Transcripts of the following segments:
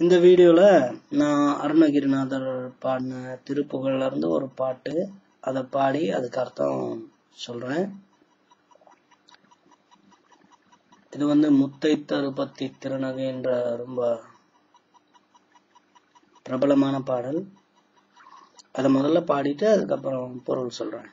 இந்த வீடியோவில் நான் அருணகிரிநாதர் பாடின திருப்புகழ்ல இருந்து ஒரு பாட்டு அதை பாடி அதுக்கு அர்த்தம் சொல்கிறேன் இது வந்து முத்தை தருபத்தி திருநகை என்ற ரொம்ப பிரபலமான பாடல் அதை முதல்ல பாடிட்டு அதுக்கப்புறம் பொருள் சொல்கிறேன்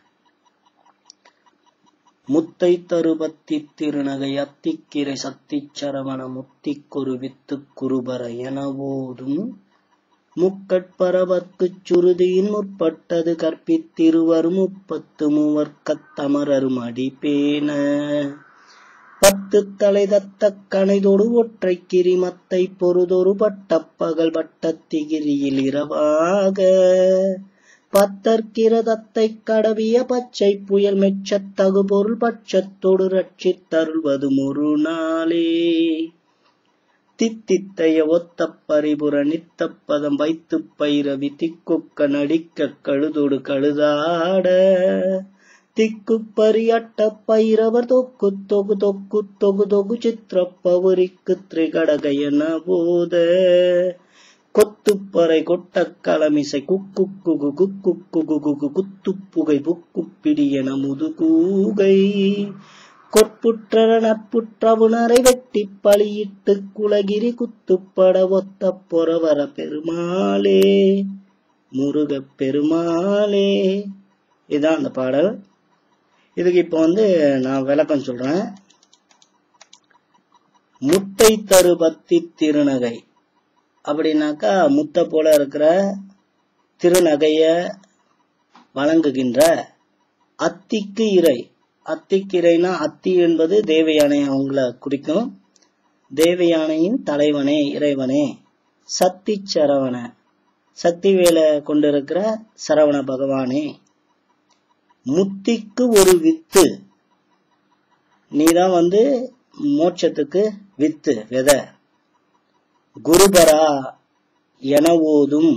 முத்தை தருபத்தி திருநகை அத்திக்கிரை சத்திச் சரவண முத்திக்கொரு வித்து குருபர எனவோதும் முக்கட்பரவர்க்குச் சுருதியின் முற்பட்டது கற்பித்திருவர் முப்பத்து மூவர்க்கத் தமரரும் அடிப்பேன பத்து தலை தத்த கணைதொடு ஒற்றை கிரிமத்தை பொறுதொரு பட்டப்பகல் வட்டத்திகிரியில் இரவாக பத்தற்கிரதத்தை கடவிய பச்சை புயல் மெச்சத் தகுபொருள் பட்சத்தொடு ரட்சித்தருள்வது ஒரு நாளே தித்தித்தைய ஒத்த பரிபுற நித்தப்பதம் வைத்து பைரவி திக்குக்க நடிக்க கழுதொடு கழுதாட திக்கு பரியட்ட பைரவர் தொக்கு தொகு தொக்கு தொகு தொகு சித்திரப்பவரிக்கு திரிகடகையன போத கொத்துப்பறை கொட்ட களமிசை குக்கு குகு குக்கு குகு குகு குத்துப்புகை புக்கு பிடியன முதுகூகை கொற்புற்ற நட்புற்றவுணரை வெட்டி பலியிட்டு குலகிரி குத்துப்பட ஒத்த பொறவர பெருமாளே முருகப் பெருமாளே இதான் அந்த பாடல் இதுக்கு இப்போ வந்து நான் விளக்கம் சொல்றேன் முட்டை தருபத்தி திருநகை அப்படின்னாக்கா முட்டை போல இருக்கிற திருநகைய வழங்குகின்ற அத்திக்கு இறை அத்திக்கு இறைனா அத்தி என்பது தேவயானை அவங்கள குறிக்கும் தேவயானையின் தலைவனே இறைவனே சக்தி சரவண சக்தி வேலை கொண்டிருக்கிற சரவண பகவானே முத்திக்கு ஒரு வித்து நீதான் வந்து மோட்சத்துக்கு வித்து வித குருபரா என ஓதும்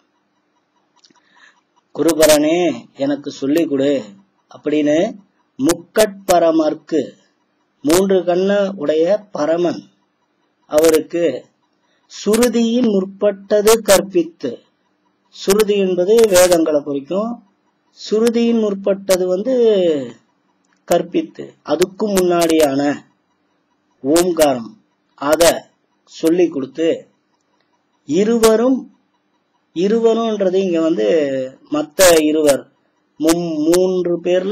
குருபரனே எனக்கு சொல்லி கொடு அப்படின்னு முக்கட்பரமர்க்கு மூன்று கண்ண உடைய பரமன் அவருக்கு சுருதியின் முற்பட்டது கற்பித்து சுருதி என்பது வேதங்களை குறிக்கும் சுருதியின் முற்பட்டது வந்து கற்பித்து அதுக்கும் முன்னாடியான ஓம்காரம் அத சொல்லி கொடுத்து இருவரும் இருவரும்ன்றது இங்க வந்து மத்த இருவர் மூன்று பேர்ல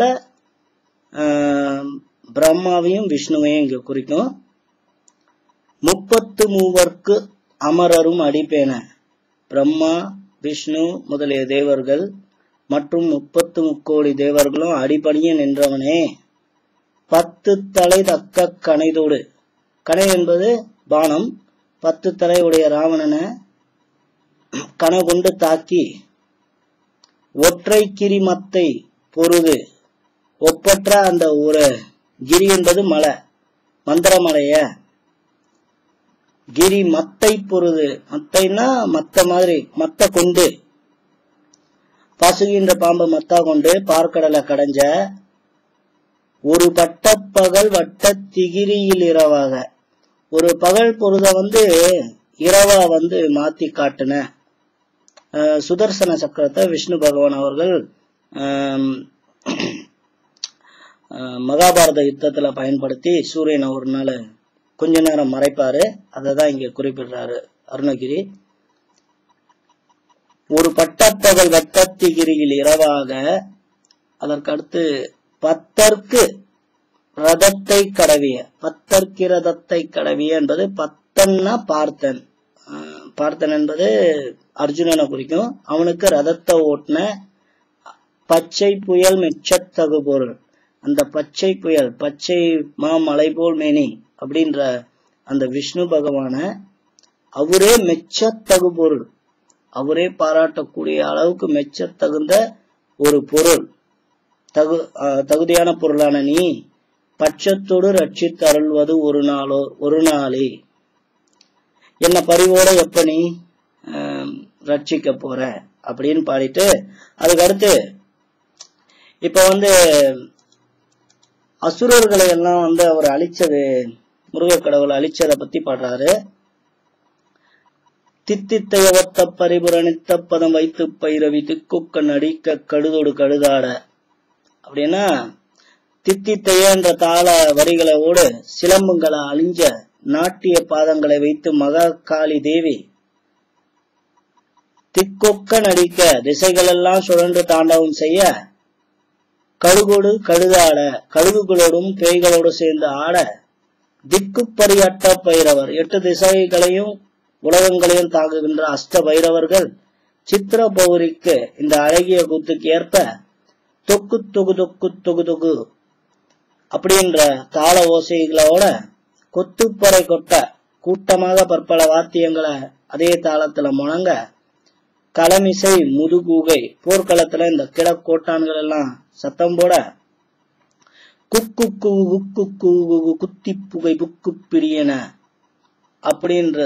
பிரம்மாவையும் விஷ்ணுவையும் இங்க குறிக்கும் முப்பத்து மூவர்க்கு அமரரும் அடிப்பேன பிரம்மா விஷ்ணு முதலிய தேவர்கள் மற்றும் முப்பத்து முக்கோடி தேவர்களும் அடிபணிய நின்றவனே பத்து தலை தக்க கணைதோடு கணை என்பது பானம் பத்து தலை உடைய ராவணனை கணை கொண்டு தாக்கி ஒற்றை கிரிமத்தை பொருது ஒப்பற்ற அந்த ஒரு கிரி என்பது மலை மந்திரமலைய கிரி மத்தை பொருது மத்தைன்னா மத்த மாதிரி மத்த கொண்டு பசுகின்ற பாம்பு மத்தா கொண்டு பார்க்கடலை கடைஞ்ச ஒரு பட்டப்பகல் வட்ட திகிரியில் இரவாக ஒரு பகல் பொழுத வந்து இரவா வந்து மாத்தி காட்டுன சுதர்சன சக்கரத்தை விஷ்ணு பகவான் அவர்கள் மகாபாரத யுத்தத்துல பயன்படுத்தி சூரியனை ஒரு நாள் கொஞ்ச நேரம் மறைப்பாரு அதை தான் இங்க குறிப்பிடுறாரு அருணகிரி ஒரு பட்டப்பகல் வட்டத்திகிரியில் இரவாக அதற்கடுத்து பத்தற்கு ரதத்தை கடவிய பத்தற்கு ரதத்தை கடவிய என்பது பத்தன்னா பார்த்தன் பார்த்தன் என்பது அர்ஜுனனை குறிக்கும் அவனுக்கு ரதத்தை ஓட்டின பச்சை புயல் மெச்சத்தகு பொருள் அந்த பச்சை புயல் பச்சை மாமலை போல் மேனி அப்படின்ற அந்த விஷ்ணு பகவான அவரே மெச்சத்தகு பொருள் அவரே பாராட்டக்கூடிய அளவுக்கு மெச்ச தகுந்த ஒரு பொருள் தகு தகுதியான பொருளான நீ பட்சத்தோடு ரட்சித்து அருள்வது ஒரு நாளோ ஒரு நாளே என்ன பரிவோட எப்ப நீ ரட்சிக்க போற அப்படின்னு பாடிட்டு அதுக்கு அடுத்து இப்ப வந்து அசுரர்களை எல்லாம் வந்து அவர் அழிச்சது முருகக் கடவுள் அழிச்சதை பத்தி பாடுறாரு தித்தித்தைய ஒத்த பரிபுரணித்த பதம் வைத்து பைரவி திக்குக்க நடிக்க கழுதோடு கழுதாட அப்படின்னா தித்தித்தையன்ற தாள வரிகளோடு சிலம்புங்களை அழிஞ்ச நாட்டிய பாதங்களை வைத்து மகா காளி தேவி திக்கொக்க நடிக்க திசைகளெல்லாம் சுழன்று தாண்டவம் செய்ய கழுகோடு கழுதாட கழுகுகளோடும் பேய்களோடு சேர்ந்து ஆட திக்குப்பரியட்ட பைரவர் எட்டு திசைகளையும் உலகங்களையும் தாங்குகின்ற அஷ்ட பைரவர்கள் சித்திர பௌரிக்கு இந்த அழகிய கூத்துக்கு ஏற்ப தொக்கு தொகு தொக்கு தொகு தொகு அப்படின்ற தாள ஓசைகளோட கொத்துப்பறை கொட்ட கூட்டமாக பற்பல வாத்தியங்களை அதே தாளத்துல முழங்க களமிசை முதுகூகை போர்க்களத்துல இந்த கிழக்கோட்டான்கள் எல்லாம் சத்தம் போட குக்கு குக்கு குத்தி புகை புக்கு பிரியன அப்படின்ற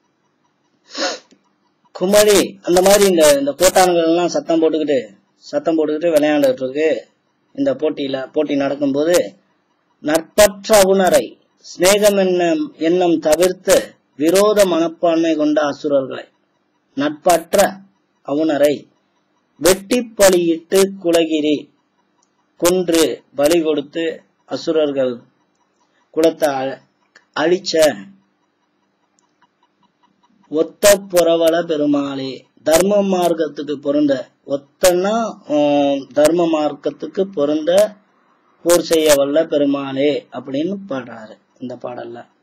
குமரி அந்த மாதிரி இந்த இந்த கோட்டான்கள் எல்லாம் சத்தம் போட்டுக்கிட்டு சத்தம் போட்டுக்கிட்டு விளையாண்டுட்டு இருக்கு இந்த போட்டியில போட்டி நடக்கும்போது நட்பற்ற அவுணரை சிநேகம் எண்ணம் எண்ணம் தவிர்த்து விரோத மனப்பான்மை கொண்ட அசுரர்களை நட்பற்ற அவுணரை வெட்டி பலியிட்டு குலகிரி கொன்று பலி கொடுத்து அசுரர்கள் குலத்தை அழ- அழிச்ச ஒத்த புறவல பெருமாளே தர்ம மார்க்கத்துக்கு பொருந்த ஒத்தன்னா ஆஹ், தர்ம மார்க்கத்துக்கு பொருந்த போர் செய்ய வல்ல பெருமாளே அப்படின்னு பாடுறாரு இந்த பாடல்ல